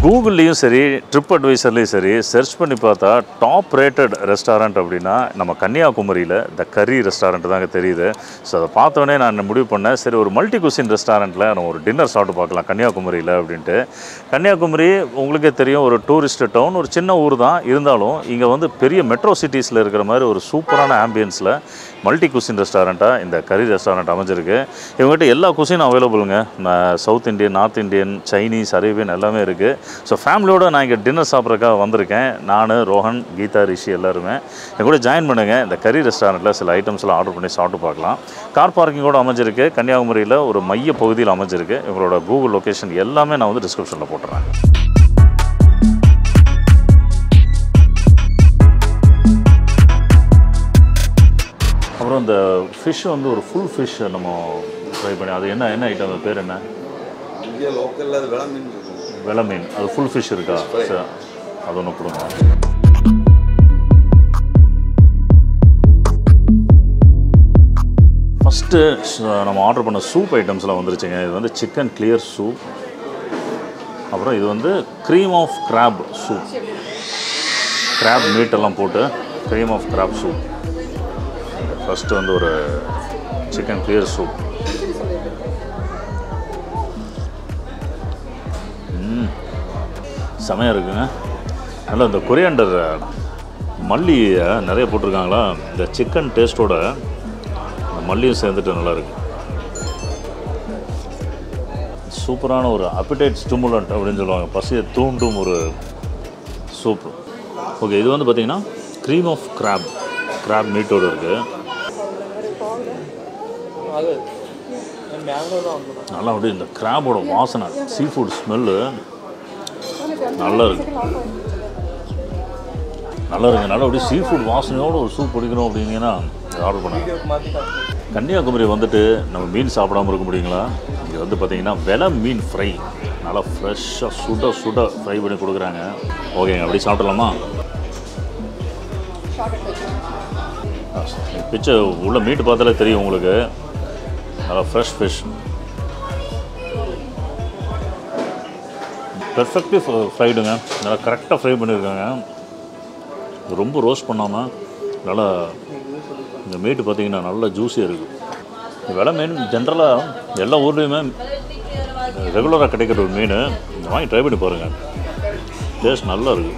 கூகுள்லேயும் சரி ட்ரிப் அட்வைசர்லேயும் சரி சர்ச் பண்ணி பார்த்தா டாப் ரேட்டட் ரெஸ்டாரண்ட் அப்படின்னா நம்ம கன்னியாகுமரியில் த கரி ரெஸ்டாரண்ட் தாங்க தெரியுது ஸோ அதை பார்த்தோன்னே நான் முடிவு பண்ணேன் சரி ஒரு மல்டி குசின் ரெஸ்டாரண்ட்டில் நம்ம ஒரு டின்னர் சாப்பிட்டு பார்க்கலாம் கன்னியாகுமரியில் அப்படின்ட்டு கன்னியாகுமரி உங்களுக்கே தெரியும் ஒரு டூரிஸ்ட் டவுன் ஒரு சின்ன ஊர் தான் இருந்தாலும் இங்கே வந்து பெரிய மெட்ரோ சிட்டிஸில் இருக்கிற மாதிரி ஒரு சூப்பரான ஆம்பியன்ஸில் மல்டி குசின் ரெஸ்டாரண்ட்டாக இந்த கரி ரெஸ்டாரண்ட் அமைஞ்சிருக்கு இவங்ககிட்ட எல்லா குசினும் அவைலபிளுங்க south Indian north Indian Chinese Arabian எல்லாமே இருக்குது ஸோ ஃபேமிலியோட நான் இங்கே டின்னர் சாப்பிட்றதுக்காக வந்திருக்கேன் நான் ரோஹன் கீதா ரிஷி எல்லாருமே என் கூட ஜாயின் பண்ணுங்கள் இந்த கரி ரெஸ்டாரண்ட்டில் சில ஐட்டம்ஸ்லாம் ஆர்டர் பண்ணி சாப்பிட்டு பார்க்கலாம் கார் பார்க்கிங்கோட அமைஞ்சிருக்கு கன்னியாகுமரியில் ஒரு மைய பகுதியில் அமைஞ்சிருக்கு இவங்களோட கூகுள் லொக்கேஷன் எல்லாமே நான் வந்து டிஸ்கிரிப்ஷனில் போட்டுறேன் அப்புறம் இந்த ஃபிஷ் வந்து ஒரு ஃபுல் ஃபிஷ் நம்ம ட்ரை பண்ணி அது என்ன என்ன ஐட்டம் பேர் என்ன இங்கே லோக்கலில் அது விலை மீன் இருக்கும் வெலை மீன் அது ஃபுல் ஃபிஷ் இருக்கா சரி அது ஒன்று கொடுங்க ஃபஸ்ட்டு நம்ம ஆர்டர் பண்ண சூப் ஐட்டம்ஸ்லாம் வந்துருச்சுங்க இது வந்து சிக்கன் கிளியர் சூப் அப்புறம் இது வந்து cream of crab soup crab meat எல்லாம் போட்டு cream of crab soup first வந்து ஒரு சிக்கன் கிளியர் சூப் செமையாக இருக்குங்க நல்லா இந்த கொரியாண்டர் மல்லியை நிறைய போட்டிருக்காங்களா இந்த சிக்கன் டேஸ்ட்டோட இந்த மல்லியும் சேர்ந்துட்டு நல்லா இருக்கு சூப்பரான ஒரு அப்பிடைட் ஸ்டிமுலண்ட் அப்படின்னு சொல்லுவாங்க பசியை தூண்டும் ஒரு சூப் ஓகே இது வந்து பார்த்தீங்கன்னா க்ரீம் ஆஃப் கிராப் கிராப் மீட்டோடு இருக்குது அது பெங்களூர் தான் வந்து நல்லா அப்படியே இந்த கிராபோட வாசனை சீ ஃபுட் ஸ்மெல்லு நல்லா இருக்கு நல்லா இருக்கு நல்லா அப்படியே சீ ஃபுட் வாசனையோட ஒரு சூப் பிடிக்கணும் அப்படிங்கன்னா ஆர்டர் பண்ணுங்க மாற்றிட்டாங்க கன்னியாகுமரி வந்துட்டு நம்ம மீன் சாப்பிடாம இருக்க முடியுங்களா இங்கே வந்து பார்த்தீங்கன்னா வெலை மீன் ஃப்ரை நல்லா ஃப்ரெஷ்ஷாக சுட சுட ஃப்ரை பண்ணி கொடுக்குறாங்க ஓகேங்க அப்படி சாப்பிடலாமா பிச்சை உள்ள மீட்டு பார்த்தாலே தெரியும் உங்களுக்கு நல்லா ஃப்ரெஷ் ஃபிஷ் பெர்ஃபெக்ட்லி ஃப்ரைடுங்க நல்லா கரெக்டாக ஃப்ரை பண்ணியிருக்காங்க ரொம்ப ரோஸ்ட் பண்ணாமல் நல்லா இந்த மீட்டு பார்த்தீங்கன்னா நல்லா ஜூஸியாக இருக்குது விலை மீன் ஜென்ரலாக எல்லா ஊர்லேயுமே ரெகுலராக கிடைக்கிற ஒரு மீன் இந்த வாங்கி ட்ரை பண்ணி பாருங்கள் டேஸ்ட் நல்லா இருக்குது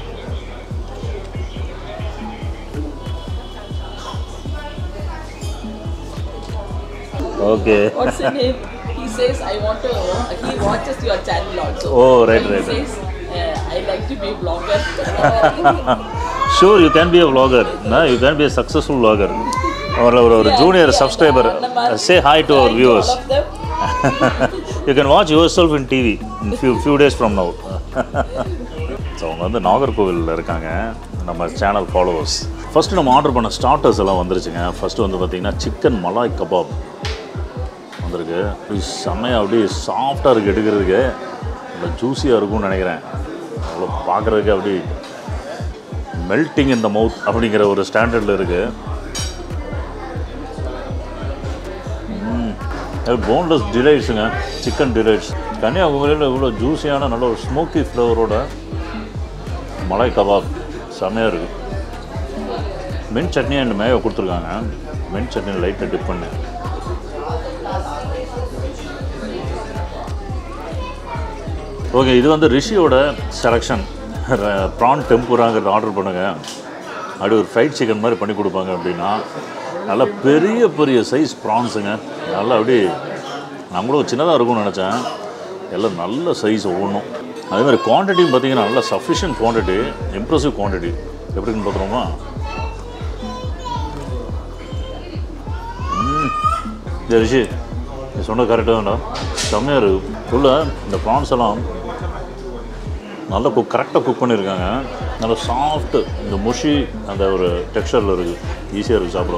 okay What's his name? He says, I want to. He watches your channel also. Oh, right, And right, He right. says, uh, I like to be blogger. Sure you can be a vlogger you can be a successful vlogger ஒரு ஒரு ஒரு junior subscriber say hi to our viewers All of them. You can watch yourself in TV in few few days from now so அவங்க வந்து நாகர்கோவிலில் இருக்காங்க நம்ம channel followers first நம்ம order பண்ண ஸ்டார்டர்ஸ் எல்லாம் வந்துருச்சுங்க ஃபஸ்ட்டு வந்து பார்த்திங்கன்னா சிக்கன் மலாய் கபாப் வந்திருக்கு இது செம்மையாக அப்படியே சாஃப்டாக இருக்குது எடுக்கிறதுக்கு நல்லா ஜூஸியாக இருக்கும்னு நினைக்கிறேன் அவ்வளோ பார்க்குறதுக்கு அப்படி மெல்ட்டிங் இன் த மவுத் அப்படிங்கிற ஒரு ஸ்டாண்டர்டில் இருக்குது அது போன்லெஸ் டிலைட்ஸுங்க சிக்கன் டிலைட்ஸ் கன்னியாகுமரியில் இவ்வளோ ஜூஸியான நல்ல ஒரு ஸ்மோக்கி ஃப்ளவரோட மலாய் கபாப் செமையாக இருக்குது மின் சட்னி அண்ட் மேயோ கொடுத்துருக்காங்க மின் சட்னி லைட்டாக டிப் பண்ணு ஓகே இது வந்து ரிஷியோட செலெக்ஷன் ப்ரான் டெம்புராங்கிறது ஆர்டர் பண்ணுங்கள் அப்படி ஒரு ஃப்ரைட் சிக்கன் மாதிரி பண்ணி கொடுப்பாங்க அப்படின்னா நல்ல பெரிய பெரிய சைஸ் ப்ரான்ஸுங்க நல்லா அப்படி நான் கூட சின்னதாக இருக்கும்னு நினச்சேன் எல்லாம் நல்ல சைஸ் ஒவ்வொன்றும் அதே மாதிரி குவான்டிட்டியும் பார்த்தீங்கன்னா நல்ல சஃபிஷியன்ட் குவான்டிட்டி இம்ப்ரெசிவ் குவான்டிட்டி எப்படின்னு பார்த்துருவோமா ம் இந்த ரிஷி நீ சொன்னது கரெக்டாக வேண்டாம் செம்மையாக இருக்குது ஃபுல்லாக இந்த ப்ரான்ஸ் எல்லாம் நல்லா குக் கரெக்டாக குக் பண்ணியிருக்காங்க நல்லா சாஃப்ட்டு இந்த முஷி அந்த ஒரு டெக்ஸ்சரில் இருக்குது ஈஸியாக இருக்குது சாப்பிட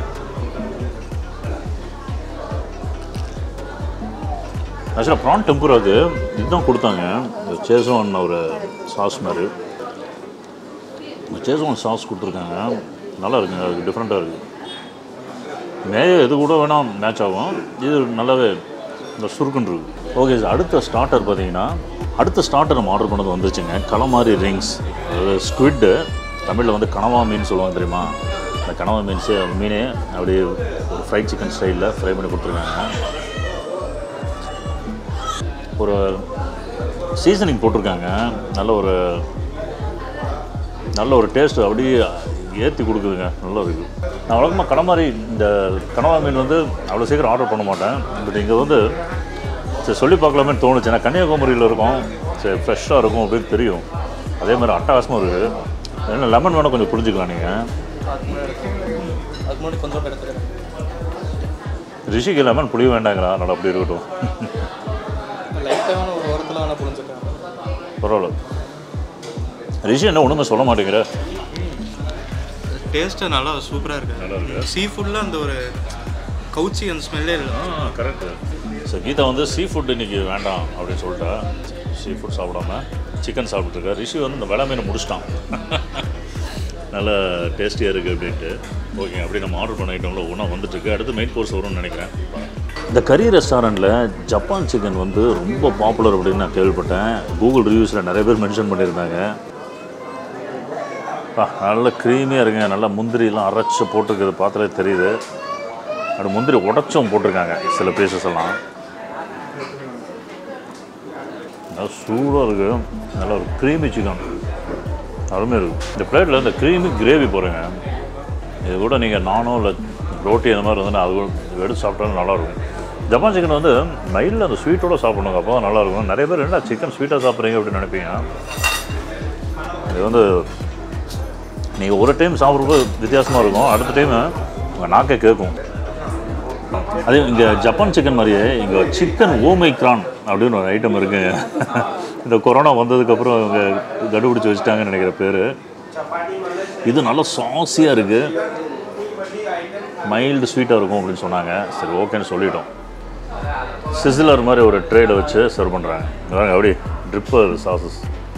ஆக்சுவலாக ப்ரான் டெம்பூராக்கு இதுதான் கொடுத்தாங்க இந்த சேசோன் ஒரு சாஸ் மாதிரி இந்த சேசோன் சாஸ் கொடுத்துருக்காங்க நல்லா இருக்குங்க அதுக்கு டிஃப்ரெண்ட்டாக இருக்குது மேய எது கூட வேணால் மேட்ச் ஆகும் இது நல்லாவே இந்த சுருக்குன்னு இருக்கு ஓகே சார் அடுத்த ஸ்டார்டர் பார்த்தீங்கன்னா அடுத்த ஸ்டார்டர் நம்ம ஆர்டர் பண்ணது வந்துச்சுங்க கலமாரி ரிங்ஸ் அதாவது ஸ்குவிட்டு தமிழில் வந்து கனவா மீன் சொல்லுவாங்க தெரியுமா அந்த கனவா மீன்ஸு மீனே அப்படியே ஒரு ஃப்ரைட் சிக்கன் ஸ்டைலில் ஃப்ரை பண்ணி கொடுத்துருக்காங்க ஒரு சீசனிங் போட்டிருக்காங்க நல்ல ஒரு நல்ல ஒரு டேஸ்ட் அப்படியே ஏற்றி கொடுக்குதுங்க நல்லா இருக்குது நான் வழக்கமாக கடமாரி இந்த கனவா மீன் வந்து அவ்வளோ சீக்கிரம் ஆர்டர் பண்ண மாட்டேன் பட் இங்கே வந்து சரி சொல்லி பார்க்கலாமே தோணுச்சு ஏன்னா கன்னியாகுமரியில் இருக்கும் சரி ஃப்ரெஷ்ஷாக இருக்கும் அப்படின்னு தெரியும் அதே மாதிரி அட்டகாசமாக இருக்குது என்ன லெமன் வேணால் கொஞ்சம் புரிஞ்சுக்கலாம் நீங்கள் அதுக்கு முன்னாடி அதுக்கு முன்னாடி கொஞ்சம் எடுத்துக்கிறேன் ரிஷிக்கு லெமன் புளிய வேண்டாங்களா நல்லா அப்படி இருக்கட்டும் லைட்டாக ஒரு ஓரத்தில் வேணால் புரிஞ்சுக்கிறேன் பரவாயில்ல ரிஷி என்ன ஒன்றுமே சொல்ல மாட்டேங்கிற டேஸ்ட்டு நல்லா சூப்பராக நல்லா இருக்குது இருக்கு. சீ ஃபுட்டில் அந்த ஒரு கவுச்சி அந்த ஸ்மெல்லே இல்லை ஆ கரெக்டு ஸோ கீதா வந்து சீ ஃபுட் இன்னைக்கு வேண்டாம் அப்படின்னு சொல்லிட்டா சீ ஃபுட் சாப்பிடாம சிக்கன் சாப்பிட்டுருக்கா ரிஷி வந்து இந்த வெலை மீனை முடிச்சிட்டான் நல்ல டேஸ்டியாக இருக்குது அப்படின்ட்டு ஓகே அப்படி நம்ம ஆர்டர் பண்ண ஐட்டம்ல ஒன்றா வந்துட்டுருக்கு அடுத்து மெயின் கோர்ஸ் வரும்னு நினைக்கிறேன் இந்த கறி ரெஸ்டாரண்ட்டில் ஜப்பான் சிக்கன் வந்து ரொம்ப பாப்புலர் அப்படின்னு நான் கேள்விப்பட்டேன் கூகுள் ரிவ்யூஸில் நிறைய பேர் மென்ஷன் பண்ணியிருந்தாங்க ஆ, நல்ல க்ரீமியாக இருக்குங்க நல்லா முந்திரிலாம் அரைச்சி போட்டிருக்கிறது பார்த்தாலே தெரியுது அது முந்திரி உடச்சும் போட்டிருக்காங்க சில பீசஸ் எல்லாம் நல்லா சூடாக இருக்குது நல்ல ஒரு க்ரீமி சிக்கன் அருமையாக இருக்குது இந்த பிளேட்டில் இந்த க்ரீமி கிரேவி போகிறேங்க இது கூட நீங்கள் நானோ இல்லை ரோட்டி அந்த மாதிரி இருந்ததுன்னா அது கூட எடுத்து சாப்பிட்டாலும் நல்லாயிருக்கும் ஜப்பான் சிக்கன் வந்து மைல்டில் அந்த ஸ்வீட்டோட சாப்பிடணுங்க அப்போ தான் நல்லாயிருக்கும் நிறைய பேர் என்ன சிக்கன் ஸ்வீட்டாக சாப்பிட்றீங்க அப்படின்னு நினைப்பீங்க இது வந்து நீங்கள் ஒரு டைம் சாப்பிட்றப்போ வித்தியாசமாக இருக்கும் அடுத்த டைம் உங்கள் நாக்கே கேட்கும் அதே இங்கே ஜப்பான் சிக்கன் மாதிரியே இங்கே சிக்கன் ஓமைக்ரான் அப்படின்னு ஒரு ஐட்டம் இருக்குங்க இந்த கொரோனா வந்ததுக்கப்புறம் இவங்க கண்டுபிடிச்சி வச்சுட்டாங்கன்னு நினைக்கிற பேர் இது நல்ல சாஸியாக இருக்குது மைல்டு ஸ்வீட்டாக இருக்கும் அப்படின்னு சொன்னாங்க சரி ஓகேன்னு சொல்லிட்டோம் சிசிலர் மாதிரி ஒரு ட்ரேடை வச்சு சர்வ் பண்ணுறாங்க பாருங்க அப்படி ட்ரிப்பர் சாசஸ்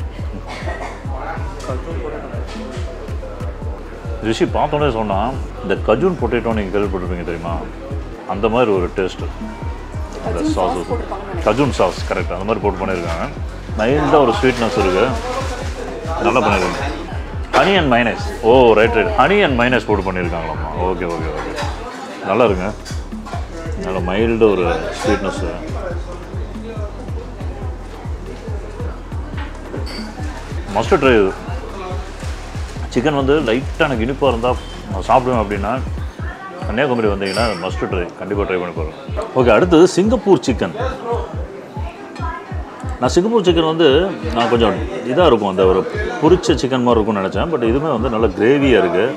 ரிஷி பார்த்தோன்னே சொன்னால் இந்த கஜூன் பொட்டேட்டோ நீங்கள் கேள்விப்பட்டிருப்பீங்க தெரியுமா அந்த மாதிரி ஒரு டேஸ்ட்டு அந்த சாஸஸ் கஜூன் சாஸ் கரெக்ட் அந்த மாதிரி போட்டு பண்ணியிருக்காங்க மைல்டாக ஒரு ஸ்வீட்னஸ் இருக்குது நல்லா பண்ணியிருக்காங்க honey and minus oh right right honey and minus போட்டு பண்ணியிருக்காங்களாம்மா ஓகே ஓகே ஓகே நல்லா இருங்க நல்ல மைல்டு ஒரு ஸ்வீட்னஸ்ஸு மஸ்ட் ட்ரை இது சிக்கன் வந்து லைட்டாக எனக்கு இனிப்பாக இருந்தால் நான் சாப்பிடுவேன் அப்படின்னா கன்னியாகுமரி வந்தீங்கன்னா மஸ்ட் ட்ரை கண்டிப்பாக ட்ரை பண்ணி பாருங்க ஓகே அடுத்தது சிங்கப்பூர் சிக்கன் நான் சிங்கப்பூர் சிக்கன் வந்து நான் கொஞ்சம் இதாக இருக்கும் அந்த ஒரு பொரிச்ச சிக்கன் மாதிரி இருக்கும்னு நினச்சேன் பட் இதுவுமே வந்து நல்ல கிரேவியாக இருக்குது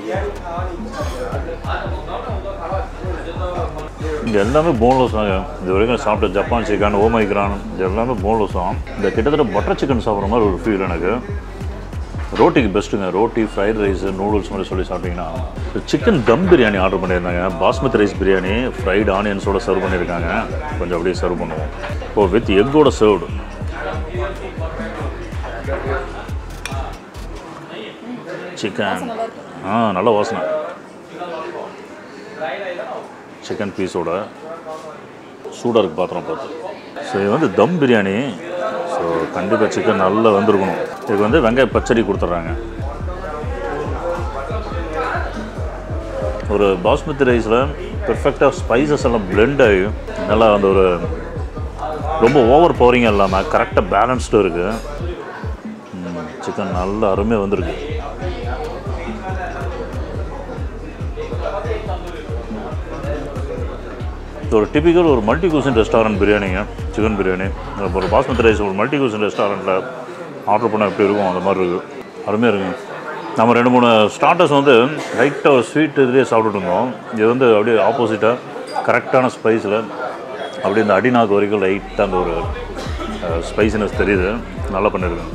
இங்கே எல்லாமே போன்லெஸ் தாங்க இது வரைக்கும் சாப்பிட்ட ஜப்பான் சிக்கன் ஓமைக்ரான் இது எல்லாமே போன்லெஸ் தான் இந்த கிட்டத்தட்ட பட்டர் சிக்கன் சாப்பிட்ற மாதிரி ஒரு ஃபீல் எனக்கு ரோட்டிக்கு பெஸ்ட்டுங்க ரோட்டி ஃப்ரைட் ரைஸ் நூடுல்ஸ் மாதிரி சொல்லி சாப்பிட்டீங்கன்னா சிக்கன் தம் பிரியாணி ஆர்டர் பண்ணியிருந்தாங்க பாஸ்மதி ரைஸ் பிரியாணி ஃப்ரைட் ஆனியன்ஸோட சர்வ் பண்ணியிருக்காங்க கொஞ்சம் அப்படியே சர்வ் பண்ணுவோம் இப்போ வித் எக்கோட சர்வ்டு சிக்கன் ஆ நல்ல வாசனை சிக்கன் பீஸோட சூடாக இருக்குது பாத்திரம் பார்த்து ஸோ இது வந்து தம் பிரியாணி ஸோ கண்டிப்பாக சிக்கன் நல்லா வந்திருக்கணும் இதுக்கு வந்து வெங்காய பச்சடி கொடுத்துட்றாங்க ஒரு பாஸ்மதி ரைஸில் பெர்ஃபெக்டாக ஸ்பைசஸ் எல்லாம் blend ஆகி நல்லா அந்த ஒரு ரொம்ப ஓவர் பவரிங்காக இல்லாமல் கரெக்டாக பேலன்ஸ்டு இருக்குது சிக்கன் நல்லா அருமையாக வந்திருக்கு இது ஒரு டிபிக்கல் ஒரு மல்டி குசின் ரெஸ்டாரண்ட் பிரியாணிங்க சிக்கன் பிரியாணி இப்போ ஒரு பாஸ்மதி ரைஸ் ஒரு மல்டி குசின் ரெஸ்டாரண்ட்டில் ஆர்டர் பண்ணால் எப்படி இருக்கும் அந்த மாதிரி இருக்குது அருமையாக இருக்குங்க நம்ம ரெண்டு மூணு ஸ்டார்டர்ஸ் வந்து லைட்டாக ஒரு ஸ்வீட் இதுலேயே சாப்பிட்டுட்டு இருந்தோம் இது வந்து அப்படியே ஆப்போசிட்டாக கரெக்டான ஸ்பைஸில் அப்படியே இந்த அடிநாக்கு வரைக்கும் லைட்டாக அந்த ஒரு ஸ்பைசினஸ் தெரியுது நல்லா பண்ணியிருக்கேன்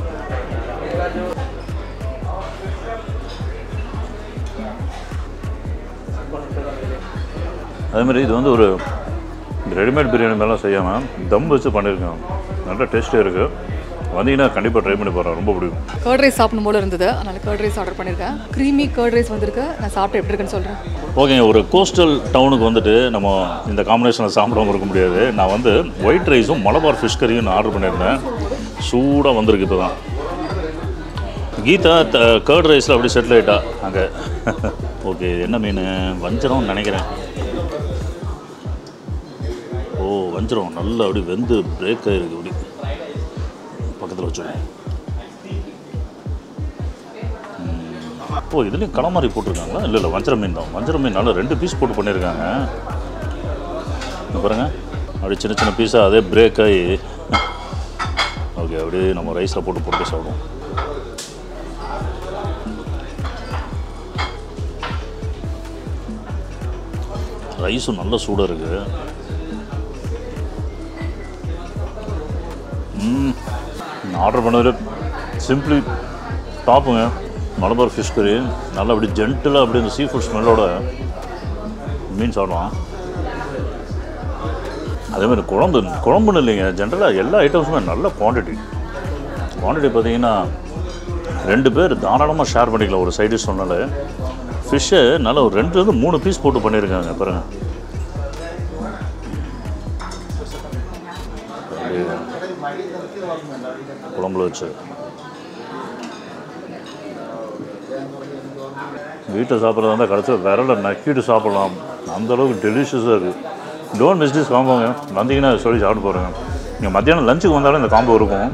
அதே மாதிரி இது வந்து ஒரு ரெடிமேட் பிரியாணி மாதிரிலாம் செய்யாமல் தம் வச்சு பண்ணியிருக்கேன் நல்ல டேஸ்டியாக இருக்குது வந்தீங்கன்னா கண்டிப்பாக ட்ரை பண்ணி போகிறேன் ரொம்ப பிடிக்கும் கர்ட் ரைஸ் சாப்பிடும் போல இருந்தது அதனால கர்ட் ரைஸ் ஆர்டர் பண்ணியிருக்கேன் க்ரீமி கர்ட் ரைஸ் வந்திருக்கு நான் சாப்பிட்டு எப்படி இருக்குன்னு சொல்கிறேன் ஓகேங்க ஒரு கோஸ்டல் டவுனுக்கு வந்துட்டு நம்ம இந்த காம்பினேஷனில் சாப்பிடாம இருக்க முடியாது நான் வந்து ஒயிட் ரைஸும் மலபார் ஃபிஷ் கறியும் நான் ஆர்டர் பண்ணியிருந்தேன் சூடாக வந்திருக்கு இப்போ தான் கீதா கேர்ட் ரைஸில் அப்படியே செட்டில் ஆகிட்டா அங்கே ஓகே என்ன மீன் வஞ்சரம்னு நினைக்கிறேன் ஓ வஞ்சரம் நல்லா அப்படி வெந்து பிரேக் ஆகிருக்கு அப்படி பக்கத்தில் வச்சுருக்கேன் ஓ இதுலேயும் களமாரி போட்டிருக்காங்களா இல்லை இல்லை வஞ்சர மீன் தான் வஞ்சர மீன் நல்லா ரெண்டு பீஸ் போட்டு பண்ணியிருக்காங்க இங்க பாருங்க அப்படியே சின்ன சின்ன பீஸாக அதே பிரேக் ஆகி ஓகே அப்படியே நம்ம ரைஸில் போட்டு போட்டு சாப்பிடுவோம் ரைஸும் நல்ல சூடாக இருக்குது ம் ஆர்டர் பண்ணதில் சிம்பிளி டாப்புங்க மலபார் ஃபிஷ் கறி நல்லா அப்படி ஜென்டிலாக அப்படி இந்த சீ ஃபுட் ஸ்மெல்லோட மீன் சாப்பிடலாம் அதே மாதிரி குழம்பு குழம்புன்னு இல்லைங்க ஜென்ரலாக எல்லா ஐட்டம்ஸுமே நல்ல குவாண்டிட்டி குவாண்டிட்டி பார்த்தீங்கன்னா ரெண்டு பேர் தாராளமாக ஷேர் பண்ணிக்கலாம் ஒரு சைடிஷ் சொன்னால ஃபிஷ்ஷு நல்லா ஒரு ரெண்டுலேருந்து மூணு பீஸ் போட்டு பண்ணியிருக்காங்க பாருங்க அப்படியே குழம்புல வச்சு வீட்டில் சாப்பிட்றதா இருந்தால் கடைசியில் விரல நக்கிட்டு சாப்பிடலாம் அந்த அளவுக்கு டெலிஷியஸாக இருக்குது டோன்ட் மிஸ் திஸ் காம்போங்க வந்தீங்கன்னா சொல்லி சாப்பிட்டு போகிறேங்க நீங்கள் மத்தியானம் லஞ்சுக்கு வந்தாலும் இந்த காம்போ இருக்கும்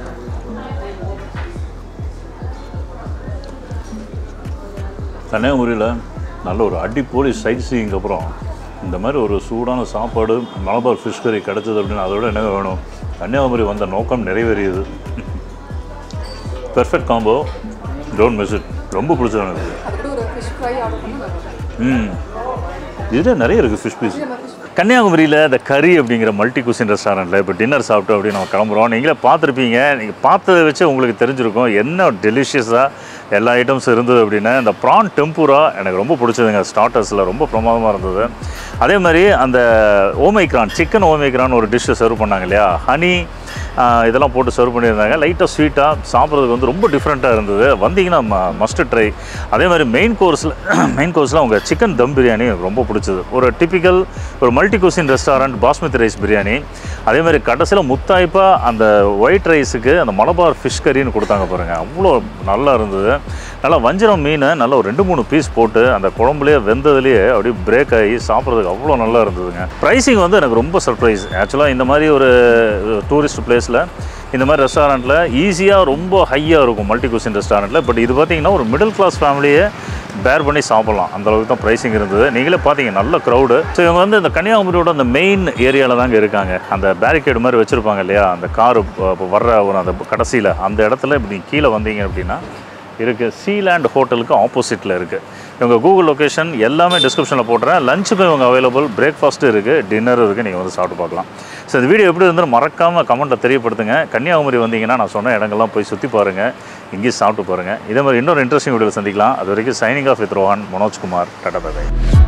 கன்னியாகுமரியில் நல்ல ஒரு அடிப்பொலி சைட் சீயிங்க்கு அப்புறம் இந்த மாதிரி ஒரு சூடான சாப்பாடு மலபார் ஃபிஷ் கறி கிடச்சது அப்படின்னு அதோட என்ன வேணும் கன்னியாகுமரி வந்த நோக்கம் நிறைவேறியது perfect combo don't miss it ரொம்ப பிடிச்சது எனக்கு அதுக்கு ஒரு ஃபிஷ் ஃப்ரை ஆர்டர் பண்ணி ம் இதில் நிறைய இருக்குது ஃபிஷ் பீஸ் கன்னியாகுமரியில் இந்த கறி அப்படிங்கிற மல்டி குசின் ரெஸ்டாரண்ட்டில் இப்போ டின்னர் சாப்பிட்டு அப்படி நம்ம கிளம்புறோம் நீங்களே பார்த்துருப்பீங்க நீங்கள் பார்த்ததை வச்சு உங்களுக்கு தெரிஞ்சிருக்கும் என்ன டெலிஷியஸாக எல்லா ஐட்டம்ஸ் இருந்தது அப்படின்னா இந்த ப்ரான் டெம்பூரா எனக்கு ரொம்ப பிடிச்சதுங்க ஸ்டார்டர்ஸில் ரொம்ப பிரமாதமாக இருந்தது அதே மாதிரி அந்த ஓமைக்ரான் சிக்கன் ஓமைக்ரான் ஒரு டிஷ்ஷை சர்வ் பண்ணாங்க இல்லையா ஹனி இதெல்லாம் போட்டு சர்வ் பண்ணியிருந்தாங்க லைட்டாக ஸ்வீட்டாக சாப்பிட்றதுக்கு வந்து ரொம்ப டிஃப்ரெண்ட்டாக இருந்தது வந்தீங்கன்னா ம மஸ்ட் ட்ரை அதே மாதிரி மெயின் கோர்ஸில் மெயின் கோர்ஸில் அவங்க சிக்கன் தம் பிரியாணி எனக்கு ரொம்ப பிடிச்சது ஒரு டிப்பிக்கல் ஒரு multi cuisine restaurant basmati rice biryani அதே மாதிரி கடைசியில் முத்தாய்ப்பாக அந்த ஒயிட் ரைஸுக்கு அந்த மலபார் ஃபிஷ் கறின்னு கொடுத்தாங்க பாருங்கள் அவ்வளோ நல்லா இருந்தது நல்லா வஞ்சிரம் மீன் நல்லா ஒரு ரெண்டு மூணு பீஸ் போட்டு அந்த குழம்புலேயே வெந்ததுலேயே அப்படியே பிரேக் ஆகி சாப்பிட்றதுக்கு அவ்வளோ நல்லா இருந்ததுங்க ப்ரைஸிங் வந்து எனக்கு ரொம்ப சர்ப்ரைஸ் ஆக்சுவலாக இந்த மாதிரி ஒரு டூரிஸ்ட் பிளேஸில் இந்த மாதிரி ரெஸ்டாரண்ட்டில் ஈஸியாக ரொம்ப ஹையாக இருக்கும் மல்டி குசின் ரெஸ்டாரண்ட்டில் பட் இது பார்த்தீங்கன்னா ஒரு மிடில் கிளாஸ் ஃபேமிலியே பேர் பண்ணி சாப்பிட்லாம் அந்த அளவுக்கு தான் ப்ரைஸிங் இருந்தது நீங்களே பார்த்தீங்க நல்ல க்ரௌடு ஸோ இவங்க வந்து இந்த கன்னியாகுமரியோட அந்த மெயின் ஏரியாவில் தாங்க இருக்காங்க அந்த பேரிகேடு மாதிரி வச்சுருப்பாங்க இல்லையா அந்த காரு வர்ற ஒரு அந்த கடைசியில் அந்த இடத்துல இப்படி கீழே வந்தீங்க அப்படின்னா இருக்குது சீலேண்ட் ஹோட்டலுக்கு ஆப்போசிட்டில் இருக்குது இவங்க கூகுள் லொக்கேஷன் எல்லாமே டிஸ்கிரிப்ஷனில் போட்டுறேன் லஞ்சுக்கும் இவங்க அவைலபிள் பிரேக்ஃபாஸ்ட்டு இருக்குது டின்னர் இருக்குது நீங்கள் வந்து சாப்பிட்டு பார்க்கலாம் ஸோ இந்த வீடியோ எப்படி இருந்தாலும் மறக்காமல் கமெண்ட்டை தெரியப்படுத்துங்க கன்னியாகுமரி வந்தீங்கன்னா நான் சொன்ன இடங்கள்லாம் போய் சுற்றி பாருங்கள் இங்கேயும் சாப்பிட்டு பாருங்கள் இதே மாதிரி இன்னொரு இன்ட்ரெஸ்டிங் வீடியோவில் சந்திக்கலாம் அது வரைக்கும் signing off with Rohan Manojkumar tata bye